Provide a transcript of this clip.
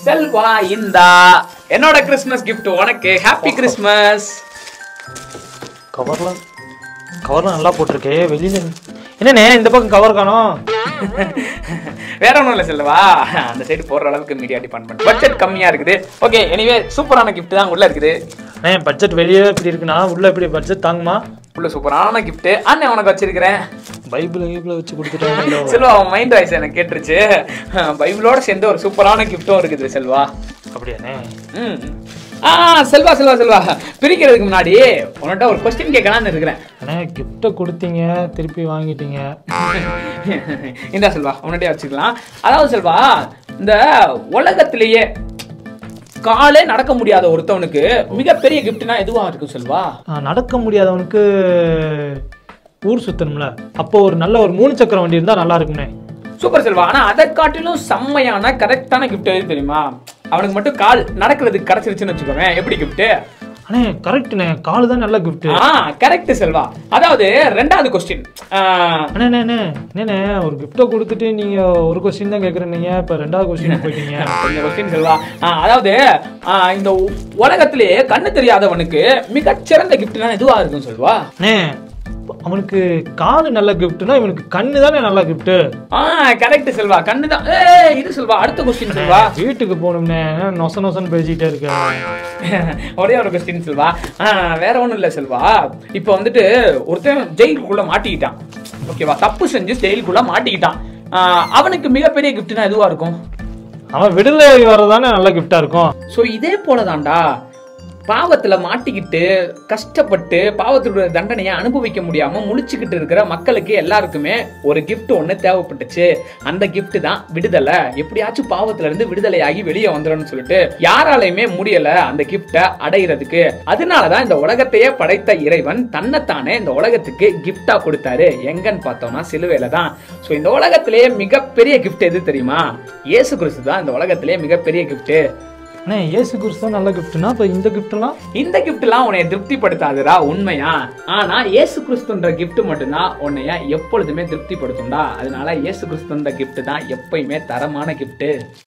செல்வா இந்தா என்னோட Christmas gift உனக்கு ஹாப்பி கிறிஸ்மஸ் கவர்லாம் கவர்லாம் நல்லா போட்டிருக்கே வெளியில என்னண்ணே இந்த பக்கம் கவர் காணோம் வேற ஒன்றும் இல்லை செல்வா அந்த சைடு போடுற அளவுக்கு மீடியா டிபார்ட்மெண்ட் பட்ஜெட் கம்மியா இருக்குது ஓகே எனிவே சூப்பரான gift தான் உள்ள இருக்குது அண்ணே பட்ஜெட் வெளியே இப்படி இருக்குண்ணா உள்ள எப்படி பட்ஜெட் தாங்குமா உள்ள சூப்பரான gift அண்ணன் உனக்கு வச்சிருக்கிறேன் பைபிள் கீபிள் வச்சு கொடுத்துட்டாங்க செல்வா அவன் மைண்ட் வாய்ஸ் எனக்கு கேட்டுருச்சு பைபிளோட சேர்ந்து ஒரு சூப்பரான கிஃப்ட்டும் இருக்குது செல்வா அப்படியாண்ணே ம் ஆ செல்வா செல்வா செல்வா பிரிக்கிறதுக்கு முன்னாடி உன்கிட்ட ஒரு கொஸ்டின் கேட்கலாம்னு இருக்கிறேன் அண்ணே கிஃப்ட்டை கொடுத்தீங்க திருப்பி வாங்கிட்டீங்க இந்தா செல்வா உன்னிட்டே வச்சுக்கலாம் அதாவது செல்வா இந்த உலகத்திலேயே காலே நடக்க முடியாத ஒருத்தவனுக்கு மிகப்பெரிய கிஃப்ட்னா எதுவா இருக்கும் செல்வா ஆ, நடக்க முடியாதவனுக்கு ஊர் சுத்தணும்ல அப்போ ஒரு நல்ல ஒரு மூணு சக்கர வண்டி இருந்தா நல்லா இருக்கும்ண்ணே சூப்பர் செல்வா ஆனா அதை காட்டிலும் செம்மையான கரெக்டான கிஃப்ட் எது தெரியுமா அவனுக்கு மட்டும் கால் நடக்கிறதுக்கு கிடைச்சிருச்சுன்னு வச்சுக்கோங்க எப்படி கிஃப்ட் அண்ணே கரெக்ட்ண்ணே காலு தான் நல்ல கிஃப்ட் ஆ கரெக்ட் செல்வா அதாவது ரெண்டாவது கொஸ்டின் அண்ணே அண்ணே, அண்ணே என்னண்ணே ஒரு கிஃப்ட்டை கொடுத்துட்டு நீங்க ஒரு கொஸ்டின் தான் கேக்குறீங்க இப்ப ரெண்டாவது கொஸ்டின் போயிட்டீங்க இந்த கொஸ்டின் செல்வா ஆ, அதாவது ஆ, இந்த உ- உலகத்திலேயே கண்ணு தெரியாதவனுக்கு மிகச்சிறந்த கிஃப்ட்னா எதுவா இருக்கும் செல்வா அண்ணே அவனுக்கு காலு நல்ல கிஃப்ட்னா இவனுக்கு கண்ணு தானே நல்ல கிஃப்ட் ஆ கரெக்ட் செல்வா கண்ணு தான் ஏய் இது செல்வா அடுத்த கொஸ்டின் செல்வா வீட்டுக்கு போகணும்னே நொச நொசன்னு பேசிட்டே இருக்க ஒரே ஒரு கொஸ்டின் செல்வா ஆ, வேற ஒண்ணும் இல்ல செல்வா இப்போ வந்துட்டு ஒருத்தன் ஜெயிலுக்குள்ள மாட்டிக்கிட்டான் ஓகேவா தப்பு செஞ்சு ஜெயிலுக்குள்ள மாட்டிக்கிட்டான் ஆ, அவனுக்கு மிகப்பெரிய கிஃப்ட்னா எதுவா இருக்கும் அவன் விடுதலை வர்றதானே நல்ல கிஃப்டா இருக்கும் ஸோ இதே போலதான்டா பாவத்துல மாட்டிக்கிட்டு கஷ்டப்பட்டு பாவத்தோட தண்டனையை அனுபவிக்க முடியாம முழிச்சுக்கிட்டு இருக்கிற மக்களுக்கு எல்லாருக்குமே ஒரு gift ஒண்ணு தேவைப்பட்டுச்சு அந்த gift தான் விடுதலை எப்படியாச்சும் பாவத்துல இருந்து விடுதலையாகி வெளியே வந்துடணும்னு சொல்லிட்டு யாராலையுமே முடியல அந்த கிஃப்டை அடையிறதுக்கு அதனாலதான் இந்த உலகத்தையே படைத்த இறைவன் தன்னைத்தானே இந்த உலகத்துக்கு கிஃப்டா கொடுத்தாரு எங்கன்னு பார்த்தோம்னா சிலுவையில தான் ஸோ இந்த உலகத்திலேயே மிகப்பெரிய gift எது தெரியுமா இயேசு கிறிஸ்து தான் இந்த உலகத்திலேயே மிகப்பெரிய gift அண்ணே ஏசு குருசு தான் நல்ல கிஃப்ட்னா இப்ப இந்த கிஃப்ட்லாம் இந்த கிஃப்ட்லாம் உன்னை திருப்திப்படுத்தாதுடா உண்மையா ஆனா இயேசு கிறிஸ்துன்ற gift மட்டும்தான் உன்னைய எப்பொழுதுமே திருப்திப்படுத்தும்டா அதனால இயேசு கிறிஸ்துன்ற gift தான் எப்பயுமே தரமான gift